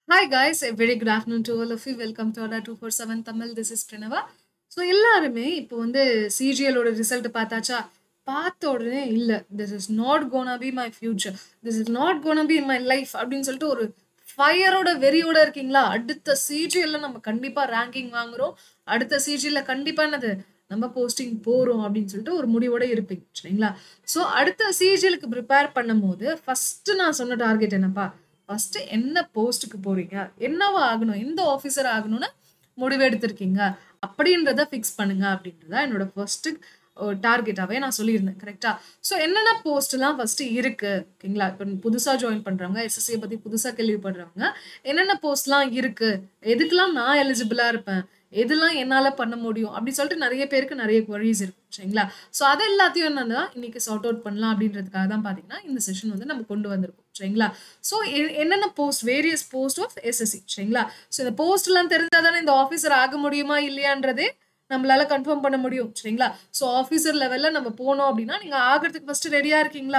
Hi guys, a very good afternoon to all of you. Welcome to Order 247 Tamil. This is Pranava. So எல்லாருமே இப்போ வந்து சிஜிஎலோட result பார்த்தாச்சா பார்த்த உடனே இல்லை this is not gonna be my future this is not gonna be my life அப்படின்னு சொல்லிட்டு ஒரு ஃபயரோட வெறியோட இருக்கீங்களா அடுத்த சிஜிஎல்ல நம்ம கண்டிப்பாக ரேங்கிங் வாங்குறோம் அடுத்த சிஜிஎல்ல கண்டிப்பாக என்னது நம்ம போஸ்டிங் போகிறோம் அப்படின்னு சொல்லிட்டு ஒரு முடிவோட இருப்பீங்க சரிங்களா ஸோ அடுத்த சிஜிஎலுக்கு ப்ரிப்பேர் பண்ணும்போது ஃபஸ்ட்டு நான் சொன்ன டார்கெட் என்னப்பா ஃபஸ்ட்டு என்ன போஸ்ட்டுக்கு போகிறீங்க என்னவா ஆகணும் எந்த ஆஃபீஸர் ஆகணும்னு முடிவெடுத்திருக்கீங்க அப்படின்றத ஃபிக்ஸ் பண்ணுங்க அப்படின்றத என்னோட ஃபர்ஸ்ட் டார்கெட்டாகவே நான் சொல்லியிருந்தேன் கரெக்டா ஸோ என்னென்ன போஸ்ட்லாம் ஃபஸ்ட்டு இருக்கு ஓகேங்களா இப்போ புதுசாக ஜாயின் பண்ணுறவங்க எஸ்எஸ்சியை பற்றி புதுசாக கேள்விப்படுறவங்க என்னென்ன போஸ்ட்லாம் இருக்கு எதுக்கெல்லாம் நான் எலிஜிபிளாக இருப்பேன் எதெல்லாம் என்னால் பண்ண முடியும் அப்படின்னு சொல்லிட்டு நிறைய பேருக்கு நிறைய குவரிஸ் இருக்கும் சரிங்களா ஸோ அது எல்லாத்தையும் என்னன்னா இன்னைக்கு சார்ட் அவுட் பண்ணலாம் அப்படின்றதுக்காக தான் பார்த்தீங்கன்னா இந்த செஷன் வந்து நம்ம கொண்டு வந்திருக்கோம் சரிங்களா ஸோ என்னென்ன post various post of SSC சரிங்களா ஸோ இந்த போஸ்ட்லாம் தெரிஞ்சால் தானே இந்த ஆஃபீஸர் ஆக முடியுமா இல்லையான்றதே நம்மளால கன்ஃபார்ம் பண்ண முடியும் சரிங்களா ஸோ ஆஃபீஸர் லெவலில் நம்ம போனோம் அப்படின்னா நீங்கள் ஆகிறதுக்கு ஃபர்ஸ்ட் ரெடியாக இருக்கீங்களா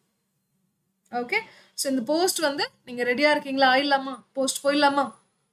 ஓகே ஸோ இந்த போஸ்ட் வந்து நீங்கள் ரெடியாக இருக்கீங்களா ஆயிடலாமா போஸ்ட் போயிடலாமா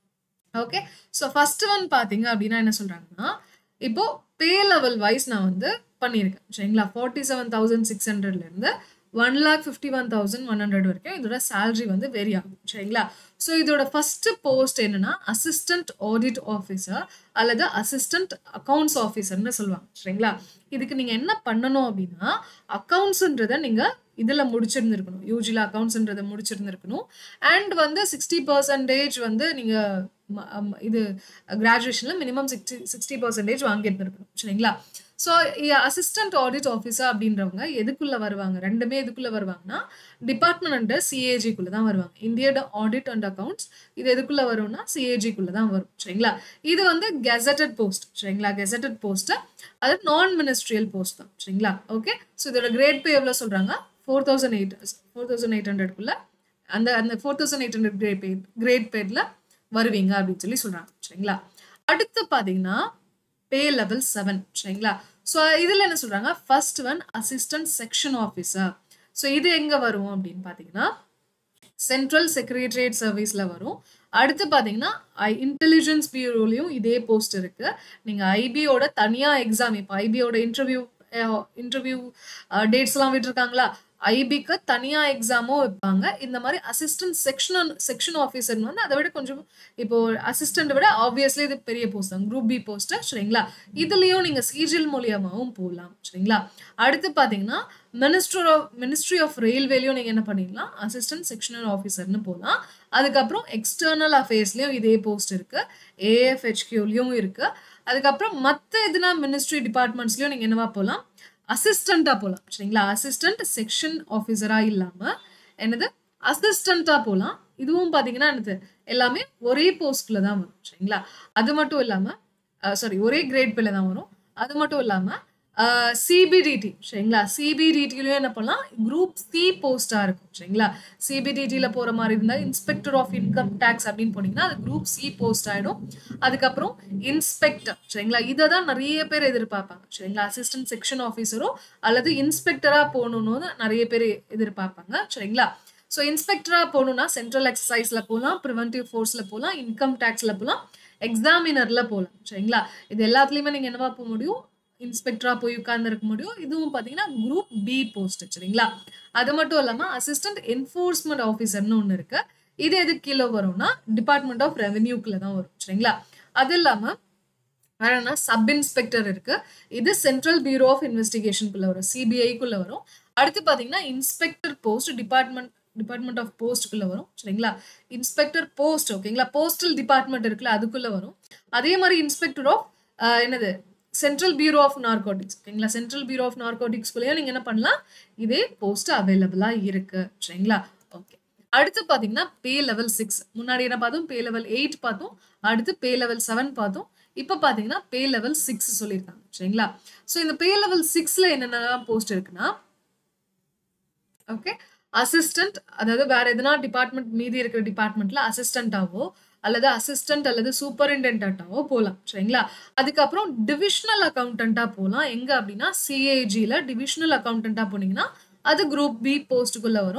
ஓகே ஸோ ஃபர்ஸ்ட் ஒன் பார்த்தீங்க அப்படின்னா என்ன சொல்கிறாங்கன்னா இப்போ பே லெவல் வைஸ் நான் வந்து பண்ணியிருக்கேன் சரிங்களா ஃபார்ட்டி செவன் தௌசண்ட் சிக்ஸ் ஹண்ட்ரட்லேருந்து one lakh fifty one thousand one hundred வரைக்கும் இதோட சேலரி வந்து வெரி ஆகும் சரிங்களா ஸோ இதோட ஃபர்ஸ்ட் போஸ்ட் என்னன்னா அசிஸ்டன்ட் ஆடிட் ஆஃபீஸர் அல்லது அசிஸ்டன்ட் அக்கௌண்ட்ஸ் ஆஃபீஸர்னு சொல்லுவாங்க சரிங்களா இதுக்கு நீங்கள் என்ன பண்ணணும் அப்படின்னா அக்கௌண்ட்ஸுன்றதை நீங்கள் இதில் முடிச்சிருந்துருக்கணும் யூஜியில் அக்கௌண்ட்ஸ்ன்றதை முடிச்சிருந்துருக்கணும் அண்ட் வந்து சிக்ஸ்டி பர்சன்டேஜ் வந்து நீங்கள் இது கிராஜுவேஷனில் மினிமம் சிக்ஸ்டி சிக்ஸ்டி பர்சன்டேஜ் வாங்கியிருந்துருக்கணும் சரிங்களா ஸோ அசிஸ்டன்ட் ஆடிட் ஆஃபீஸர் அப்படின்றவங்க எதுக்குள்ளே வருவாங்க ரெண்டுமே எதுக்குள்ளே வருவாங்கன்னா டிபார்ட்மெண்ட் அண்டர் சிஏஜிக்குள்ளே தான் வருவாங்க இந்தியோட ஆடிட் அண்ட் அக்கௌண்ட்ஸ் இது எதுக்குள்ளே வரும்னா சிஏஜிக்குள்ளே தான் வரும் சரிங்களா இது வந்து கெசட்டட் போஸ்ட் சரிங்களா கெசட்டட் போஸ்ட்டு அது நான் மினிஸ்ட்ரியல் போஸ்ட் தான் சரிங்களா ஓகே ஸோ இதோட கிரேட் பே எவ்வளோ சொல்கிறாங்க four thousand eight four thousand eight ஹண்ட்ரட்குள்ளே அந்த அந்த four thousand eight hundred grade pay grade பேரில் வருவீங்க அப்படின்னு சொல்லி சொல்கிறாங்க சரிங்களா அடுத்து பார்த்தீங்கன்னா பே லெவல் செவன் சரிங்களா ஸோ இதில் என்ன சொல்கிறாங்க first one assistant section officer so இது எங்கே வரும் அப்படின்னு பார்த்தீங்கன்னா சென்ட்ரல் செக்ரட்டரியேட் சர்வீஸில் வரும் அடுத்து பார்த்தீங்கன்னா ஐ இன்டெலிஜென்ஸ் பியூரோலையும் இதே போஸ்ட் இருக்குது நீங்கள் ஐபியோட தனியாக எக்ஸாம் இப்போ ஐபியோட இன்டர்வியூ இன்டர்வியூ டேட்ஸ்லாம் விட்டுருக்காங்களா ஐபிக்கு தனியாக எக்ஸாமும் வைப்பாங்க இந்த மாதிரி அசிஸ்டன்ட் செக்ஷன் செக்ஷன் ஆஃபீஸர்னு வந்து அதை விட கொஞ்சம் இப்போ அசிஸ்டண்ட்டை விட ஆப்வியஸ்லி இது பெரிய போஸ்ட் தான் குரூப் பி போஸ்ட்டு சரிங்களா இதுலேயும் நீங்கள் சீஜியல் மூலியமாகவும் போகலாம் சரிங்களா அடுத்து பார்த்தீங்கன்னா மினிஸ்டர் ஆஃப் மினிஸ்ட்ரி ஆஃப் ரயில்வேலையும் நீங்கள் என்ன பண்ணிடலாம் அசிஸ்டன்ட் செக்ஷனல் ஆஃபீஸர்னு போகலாம் அதுக்கப்புறம் எக்ஸ்டர்னல் அஃபேர்ஸ்லேயும் இதே போஸ்ட் இருக்குது ஏஎஃப்ஹெச்கியூலையும் இருக்குது அதுக்கப்புறம் மற்ற எதுனா மினிஸ்ட்ரி டிபார்ட்மெண்ட்ஸ்லையும் நீங்கள் என்னவா போகலாம் அசிஸ்டண்ட்டாக போகலாம் சரிங்களா அசிஸ்டண்ட் செக்ஷன் ஆஃபீஸராக இல்லாமல் என்னது அசிஸ்டண்ட்டாக போகலாம் இதுவும் பார்த்தீங்கன்னா என்னது எல்லாமே ஒரே போஸ்ட்டில் தான் வரும் சரிங்களா அது மட்டும் இல்லாமல் சாரி ஒரே கிரேட் பேல தான் வரும் அது மட்டும் இல்லாமல் சிபிடிடி சரிங்களா சிபிடிடிலையும் என்ன பண்ணலாம் குரூப் சி போஸ்ட்டாக இருக்கும் சரிங்களா சிபிடிடியில் போகிற மாதிரி இருந்தால் இன்ஸ்பெக்டர் ஆஃப் இன்கம் டேக்ஸ் அப்படின்னு போனீங்கன்னா அது குரூப் சி போஸ்ட் ஆகிடும் அதுக்கப்புறம் இன்ஸ்பெக்டர் சரிங்களா இதை தான் நிறைய பேர் எதிர்பார்ப்பாங்க சரிங்களா அசிஸ்டன்ட் செக்ஷன் ஆஃபீஸரோ அல்லது இன்ஸ்பெக்டராக போகணுன்னு நிறைய பேர் எதிர்பார்ப்பாங்க சரிங்களா ஸோ இன்ஸ்பெக்டராக போகணுன்னா சென்ட்ரல் எக்ஸசைஸில் போகலாம் ப்ரிவென்டிவ் ஃபோர்ஸில் போகலாம் இன்கம் டேக்ஸில் போகலாம் எக்ஸாமினரில் போகலாம் சரிங்களா இது எல்லாத்துலேயுமே நீங்கள் என்னவா போக முடியும் இன்ஸ்பெக்டராக போய் உட்கார்ந்துருக்க முடியும் இதுவும் பார்த்தீங்கன்னா குரூப் பி போஸ்ட் சரிங்களா அது மட்டும் இல்லாமல் அசிஸ்டன்ட் என்ஃபோர்ஸ்மெண்ட் ஆஃபீஸர்னு ஒன்று இருக்கு இது எது கீழே வரும்னா டிபார்ட்மெண்ட் ஆஃப் ரெவென்யூக்குள்ள தான் வரும் சரிங்களா அது இல்லாமல் வேறனா சப் இன்ஸ்பெக்டர் இருக்கு இது சென்ட்ரல் பியூரோ ஆஃப் இன்வெஸ்டிகேஷனுக்குள்ள வரும் சிபிஐக்குள்ள வரும் அடுத்து பார்த்தீங்கன்னா inspector post department department of போஸ்ட்டுக்குள்ள வரும் சரிங்களா இன்ஸ்பெக்டர் போஸ்ட் ஓகேங்களா போஸ்டல் டிபார்ட்மெண்ட் இருக்குல்ல அதுக்குள்ள வரும் அதே மாதிரி இன்ஸ்பெக்டர் ஆஃப் என்னது சென்ட்ரல் பியூரோ ஆஃப் நார்கோட்டிக்ஸ் ஓகேங்களா சென்ட்ரல் பியூரோ ஆஃப் நார்கோட்டிக்ஸ்குள்ளேயே நீங்கள் என்ன பண்ணலாம் இதே போஸ்ட் அவைலபிளாக இருக்கு சரிங்களா ஓகே அடுத்து பார்த்தீங்கன்னா பே லெவல் சிக்ஸ் முன்னாடி என்ன பார்த்தோம் பே லெவல் எயிட் பார்த்தோம் அடுத்து பே லெவல் செவன் பார்த்தோம் இப்போ பார்த்தீங்கன்னா பே லெவல் சிக்ஸ் சொல்லியிருக்காங்க சரிங்களா ஸோ இந்த பே லெவல் சிக்ஸில் என்னென்னலாம் போஸ்ட் இருக்குன்னா ஓகே அசிஸ்டன்ட் அதாவது வேற எதனா டிபார்ட்மெண்ட் மீதி இருக்கிற டிபார்ட்மெண்ட்ல அசிஸ்டண்டாவோ அல்லது அசிஸ்டன்ட் அல்லது சூப்பரிண்டென்டாவோ போகலாம் சரிங்களா அதுக்கப்புறம் டிவிஷனல் அக்கௌண்டண்ட்டாக போகலாம் எங்கே அப்படின்னா சிஏஜியில் டிவிஷனல் அக்கௌண்டண்ட்டாக போனீங்கன்னா அது குரூப் பி போஸ்ட்டுக்குள்ளே வரும்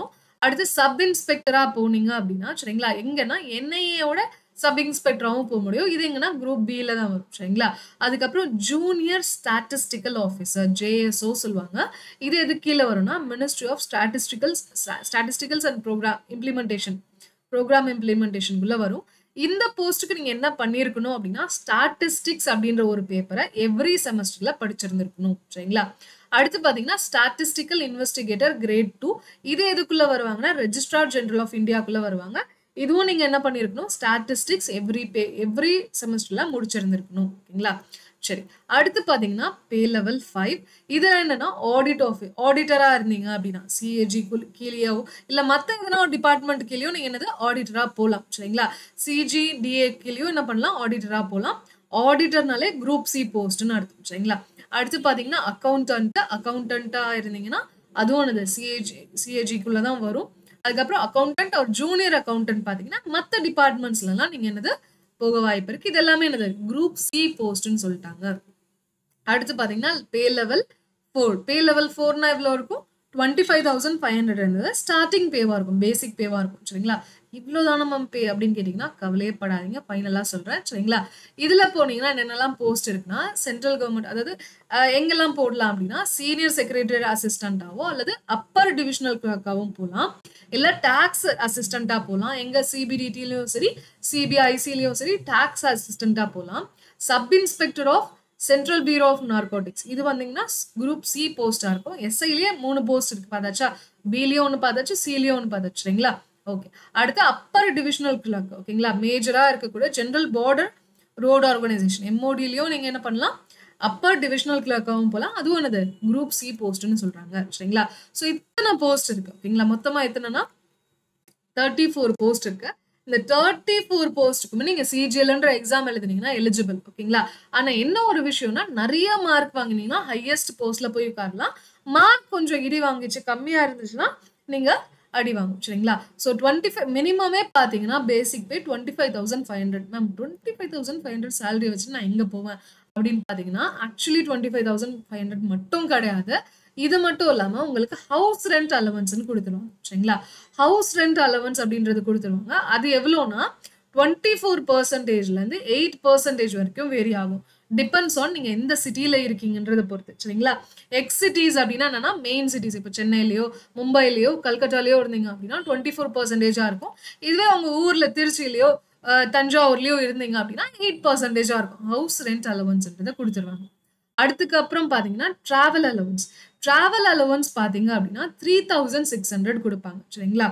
அடுத்து சப் இன்ஸ்பெக்டரா போனீங்க அப்படின்னா சரிங்களா எங்கன்னா என்ஐஏயோட சப் இன்ஸ்பெக்டராகவும் போக முடியும் இது எங்கன்னா குரூப் பியில் தான் வரும் சரிங்களா அதுக்கப்புறம் ஜூனியர் ஸ்டாட்டிஸ்டிக்கல் ஆஃபீஸர் ஜேஎஸ்ஓ சொல்லுவாங்க இது எது கீழே வரும்னா ministry of statisticals statisticals and programme implementation programme இம்ப்ளிமெண்டேஷனுக்குள்ள வரும் இந்த போஸ்ட்டுக்கு நீங்க என்ன பண்ணியிருக்கணும் அப்படின்னா ஸ்டாட்டிஸ்டிக்ஸ் அப்படின்ற ஒரு பேப்பரை எவ்ரி செமஸ்டர்ல படிச்சிருந்திருக்கணும் சரிங்களா அடுத்து பாத்தீங்கன்னா ஸ்டாட்டிஸ்டிக்கல் இன்வெஸ்டிகேட்டர் கிரேட் டூ இது எதுக்குள்ள வருவாங்கன்னா ரெஜிஸ்ட்ரார் ஜெனரல் ஆஃப் இந்தியாக்குள்ள வருவாங்க இதுவும் நீங்க என்ன பண்ணிருக்கணும் ஸ்டாட்டிஸ்டிக்ஸ் எவ்ரி பே எவ்ரி செமஸ்டர்ல முடிச்சிருந்திருக்கணும் ஓகேங்களா சரி அடுத்து பாத்தீங்கன்னா பே லெவல் ஃபைவ் இதுல என்னன்னா ஆடிட் ஆஃப் ஆடிட்டரா இருந்தீங்க அப்படின்னா சிஏஜி கீழேயோ இல்ல மத்த எதனா ஒரு டிபார்ட்மெண்ட் கீழேயோ நீங்க என்னது ஆடிட்டரா போகலாம் சரிங்களா சிஜி டிஏ கீழேயோ என்ன பண்ணலாம் ஆடிட்டரா போகலாம் ஆடிட்டர்னாலே குரூப் சி போஸ்ட்னு அர்த்தம் சரிங்களா அடுத்து பாத்தீங்கன்னா அக்கௌண்டன்ட் அக்கௌண்டன்ட்டா இருந்தீங்கன்னா அதுவும் என்னது சிஏஜி சிஏஜிக்குள்ள தான் வரும் அதுக்கப்புறம் அக்கௌண்டன்ட் ஒரு ஜூனியர் அக்கௌண்டன்ட் பாத்தீங்கன்னா மற்ற டிபார்ட்மெண்ட்ஸ்லாம் நீங்க என்னது போக வாய்ப்பு இருக்கு இது எல்லாமே என்னது குரூப் சி போஸ்ட்னு சொல்லிட்டாங்க அடுத்து பாத்தீங்கன்னா pay level four pay level ஃபோர்னா எவ்வளோ இருக்கும் twenty five thousand five hundred இருந்தது ஸ்டார்டிங் பேவா இருக்கும் பேசிக் பேவா இருக்கும் சரிங்களா இவ்வளோதான மேம் பே அப்படின்னு கேட்டிங்கன்னா கவலையே படாதீங்க ஃபைனலாக சொல்கிறேன் சரிங்களா இதில் போனீங்கன்னா என்னென்னலாம் போஸ்ட் இருக்குன்னா சென்ட்ரல் கவர்மெண்ட் அதாவது அஹ், எங்கெல்லாம் போடலாம் அப்படின்னா சீனியர் செக்ரட்டரி அசிஸ்டண்ட்டாவோ அல்லது அப்பர் டிவிஷனல் கிளர்க்காகவும் போகலாம் இல்லை டேக்ஸ் அசிஸ்டண்ட்டாக போகலாம் எங்கள் சிபிடிடிலையும் சரி சிபிஐசிலையும் சரி டேக்ஸ் அசிஸ்டண்ட்டாக போகலாம் sub inspector of central bureau of narcotics இது வந்தீங்கன்னா குரூப் சி போஸ்டா இருக்கும் எஸ்ஐலயே மூணு போஸ்ட் இருக்கு பார்த்தாச்சா பிலியோ ஒன்று பார்த்தாச்சு சிலியோ ஒன்று பார்த்தாச்சு சரிங்களா ஓகே அடுத்து அப்பர் டிவிஷனல் கிளர்க் ஓகேங்களா மேஜரா இருக்கக்கூடிய ஜென்ரல் பார்டர் ரோடு ஆர்கனைசேஷன் எம்ஓடிலையும் நீங்க என்ன பண்ணலாம் அப்பர் டிவிஷனல் கிளர்க்காகவும் போகலாம் அதுவும் என்னது குரூப் சி போஸ்ட்னு சொல்றாங்க சரிங்களா ஸோ இத்தனை போஸ்ட் இருக்கு ஓகேங்களா மொத்தமா எத்தனைனா தேர்ட்டி ஃபோர் போஸ்ட் இருக்கு இந்த தேர்ட்டி ஃபோர் போஸ்ட்டுக்குமே நீங்க சிஜிஎல்ன்ற எக்ஸாம் எழுதுனீங்கன்னா எலிஜிபிள் ஓகேங்களா ஆனா என்ன ஒரு விஷயம்னா நிறைய மார்க் வாங்கினீங்கன்னா ஹையஸ்ட் போஸ்ட்ல போய் உட்காரலாம் மார்க் கொஞ்சம் இடி வாங்கிச்சு கம்மியா இருந்துச்சுன்னா நீங்க அடி வாங்கும் சரிங்களா ஸோ டுவெண்ட்டி ஃபைவ் மினிமமே பார்த்தீங்கன்னா basic pay twenty five thousand five hundred ma'am twenty five thousand five hundred salary வச்சு நான் எங்கே போவேன் அப்படின்னு பார்த்தீங்கன்னா actually twenty five thousand five hundred மட்டும் கிடையாது இது மட்டும் இல்லாமல் உங்களுக்கு ஹவுஸ் ரெண்ட் அலவன்ஸ்னு கொடுத்துருவாங்க சரிங்களா ஹவுஸ் ரெண்ட் அலவன்ஸ் அப்படின்றது கொடுத்துருவாங்க அது எவ்வளோனா டுவெண்ட்டி ஃபோர் பர்சன்டேஜ்லேருந்து எயிட் பர்சன்டேஜ் வரைக்கும் வேரி ஆகும் டிபெண்ட்ஸ் ஆன் நீங்கள் எந்த சிட்டியில் இருக்கீங்கன்றதை பொறுத்து சரிங்களா எக்ஸ் சிட்டிஸ் அப்படின்னா என்னன்னா மெயின் சிட்டிஸ் இப்போ சென்னையிலையோ மும்பைலையோ கல்கட்டாலையோ இருந்தீங்க அப்படின்னா டுவெண்ட்டி ஃபோர் பர்சன்டேஜாக இருக்கும் இதுவே உங்கள் ஊரில் திருச்சியிலையோ அஹ், தஞ்சாவூர்லையோ இருந்தீங்க அப்படின்னா எயிட் பர்சன்டேஜாக இருக்கும் ஹவுஸ் ரெண்ட் அலவன்ஸ்ன்றதை கொடுத்துருவாங்க அடுத்துக்கு அப்புறம் பார்த்தீங்கன்னா ட்ராவல் அலவன்ஸ் ட்ராவல் அலவன்ஸ் பார்த்தீங்க அப்படின்னா த்ரீ தௌசண்ட் சிக்ஸ் ஹண்ட்ரட் கொடுப்பாங்க சரிங்களா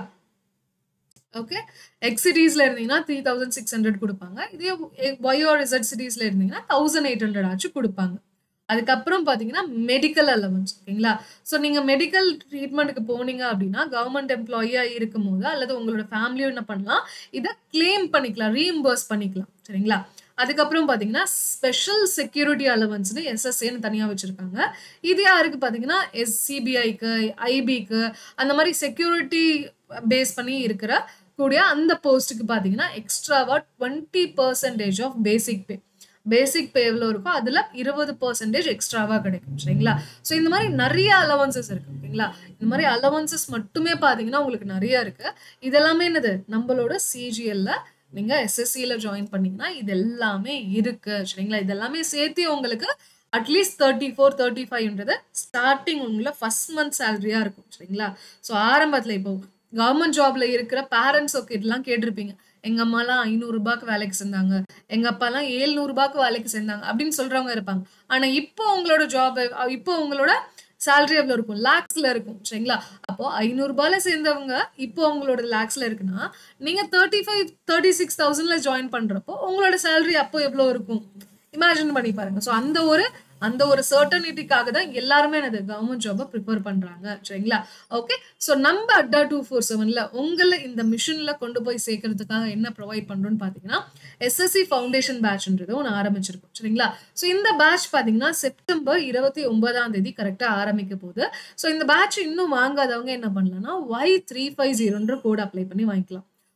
ஓகே எக்ஸ் சிட்டிஸ்ல இருந்தீங்கன்னா த்ரீ தௌசண்ட் சிக்ஸ் ஹண்ட்ரட் கொடுப்பாங்க இதே ஒயோ ரிசர்ட் சிட்டிஸ்ல இருந்தீங்கன்னா தௌசண்ட் எயிட் ஹண்ட்ரட் ஆச்சும் கொடுப்பாங்க அதுக்கப்புறம் பார்த்தீங்கன்னா மெடிக்கல் அலவன்ஸ் ஓகேங்களா ஸோ நீங்கள் மெடிக்கல் ட்ரீட்மெண்ட்டுக்கு போனீங்க அப்படின்னா கவர்மெண்ட் எம்ப்ளாயியாக இருக்கும் போது அல்லது உங்களோட ஃபேமிலியும் என்ன பண்ணலாம் இதை கிளைம் பண்ணிக்கலாம் ரீஇம்பர்ஸ் பண்ணிக்கலாம் சரிங்களா அதுக்கப்புறம் பார்த்தீங்கன்னா ஸ்பெஷல் செக்யூரிட்டி அலவன்ஸ்னு எஸ்எஸ்ஏன்னு தனியாக வச்சுருக்காங்க இது யாருக்கு பார்த்தீங்கன்னா எஸ்சிபிஐக்கு ஐபிக்கு அந்த மாதிரி செக்யூரிட்டி பேஸ் பண்ணி இருக்கிற கூடிய அந்த போஸ்ட்டுக்கு பார்த்தீங்கன்னா எக்ஸ்ட்ராவா twenty percentage of basic pay basic pay எவ்வளோ இருக்கோ அதில் இருபது பர்சன்டேஜ் எக்ஸ்ட்ராவாக கிடைக்கும் சரிங்களா ஸோ இந்த மாதிரி நிறைய அலவன்சஸ் இருக்கு ஓகேங்களா இந்த மாதிரி அலவன்சஸ் மட்டுமே பார்த்தீங்கன்னா உங்களுக்கு நிறைய இருக்கு இதெல்லாமே என்னது நம்மளோட சிஜிஎல்ல நீங்க எஸ்எஸ்சியில் ஜாயின் பண்ணீங்கன்னா இது எல்லாமே இருக்கு சரிங்களா இது எல்லாமே சேர்த்து உங்களுக்கு அட்லீஸ்ட் தேர்ட்டி ஃபோர் தேர்ட்டி ஃபைவ்ன்றது ஸ்டார்டிங் உங்களை ஃபர்ஸ்ட் மந்த் சேலரியா இருக்கும் சரிங்களா ஸோ ஆரம்பத்தில் இப்போ கவர்மெண்ட் ஜாப்ல இருக்கிற பேரண்ட்ஸ் ஓகே இதெல்லாம் கேட்டிருப்பீங்க எங்க அம்மாலாம் ஐநூறு ரூபாய்க்கு வேலைக்கு சேர்ந்தாங்க எங்க அப்பாலாம் ஏழ்நூறு ரூபாய்க்கு வேலைக்கு சேர்ந்தாங்க அப்படின்னு சொல்றவங்க இருப்பாங்க ஆனா இப்போ உங்களோட ஜாப் இப்போ உங்களோட சேலரி எவ்வளோ இருக்கும் லேக்ஸ்ல இருக்கும் சரிங்களா அப்போ ஐநூறுரூபால சேர்ந்தவங்க இப்போ உங்களோட லேக்ஸ்ல இருக்குன்னா நீங்க தேர்ட்டி ஃபைவ் தேர்ட்டி சிக்ஸ் தௌசண்ட்ல ஜாயின் பண்றப்போ உங்களோட சேலரி அப்போ எவ்வளோ இருக்கும் இமேஜின் பண்ணி பாருங்க ஸோ அந்த ஒரு அந்த ஒரு சர்டனிட்டிக்காக தான் எல்லாருமே எனது கவர்மெண்ட் ஜாபை ப்ரிப்பேர் பண்றாங்க சரிங்களா ஓகே ஸோ நம்ம அட்டா டூ ஃபோர் செவன்ல உங்களை இந்த மிஷின்ல கொண்டு போய் சேர்க்கறதுக்காக என்ன ப்ரொவைட் பண்றோம்னு பார்த்தீங்கன்னா எஸ்எஸ்சி ஃபவுண்டேஷன் பேட்ச்ன்றது ஒன்று ஆரம்பிச்சிருக்கோம் சரிங்களா ஸோ இந்த பேட்ச் பார்த்தீங்கன்னா செப்டம்பர் இருபத்தி ஒன்பதாம் தேதி கரெக்டாக ஆரம்பிக்க போகுது ஸோ இந்த பேட்ச் இன்னும் வாங்காதவங்க என்ன பண்ணலாம்னா ஒய் த்ரீ ஃபைவ் ஜீரோன்ற கோட் அப்ளை பண்ணி வாங்கிக்கலாம்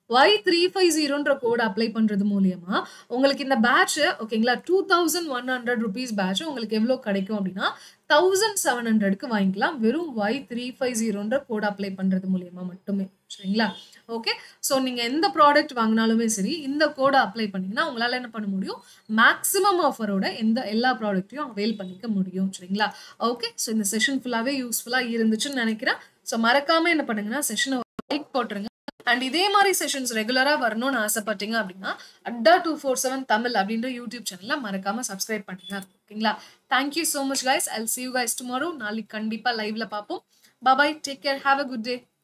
ஒய் த்ரீ ஃபைவ் ஜீரோன்ற கோட் அப்ளை பண்றது மூலியமா உங்களுக்கு இந்த பேட்ச் ஓகேங்களா two thousand one hundred rupees batch உங்களுக்கு எவ்வளோ கிடைக்கும் அப்படின்னா தௌசண்ட் செவன் ஹண்ட்ரட்க்கு வாங்கிக்கலாம் வெறும் ஒய் த்ரீ ஃபைவ் ஜீரோன்ற கோட் அப்ளை பண்றது மூலியமா மட்டுமே சரிங்களா ஓகே ஸோ நீங்க எந்த ப்ராடக்ட் வாங்கினாலுமே சரி இந்த கோடை அப்ளை பண்ணீங்கன்னா உங்களால என்ன பண்ண முடியும் மேக்ஸிமம் ஆஃபரோட எந்த எல்லா ப்ராடக்ட்டையும் அவைல் பண்ணிக்க முடியும் சரிங்களா ஓகே ஸோ இந்த செஷன் ஃபுல்லாகவே யூஸ்ஃபுல்லாக இருந்துச்சுன்னு நினைக்கிறேன் ஸோ மறக்காம என்ன பண்ணுங்கன்னா செஷனை லைக் போட்டுருங்க அண்ட் இதே மாதிரி செஷன்ஸ் ரெகுலராக வரணும்னு ஆசைப்பட்டீங்க அப்படின்னா அட்டா டூ ஃபோர் செவன் தமிழ் அப்படின்ற யூடியூப் சேனலில் மறக்காம சப்ஸ்கிரைப் பண்ணுங்க ஓகேங்களா thank you so much guys I'll see you guys tomorrow நாளைக்கு கண்டிப்பாக லைவ்ல பார்ப்போம் bye bye take care have a good day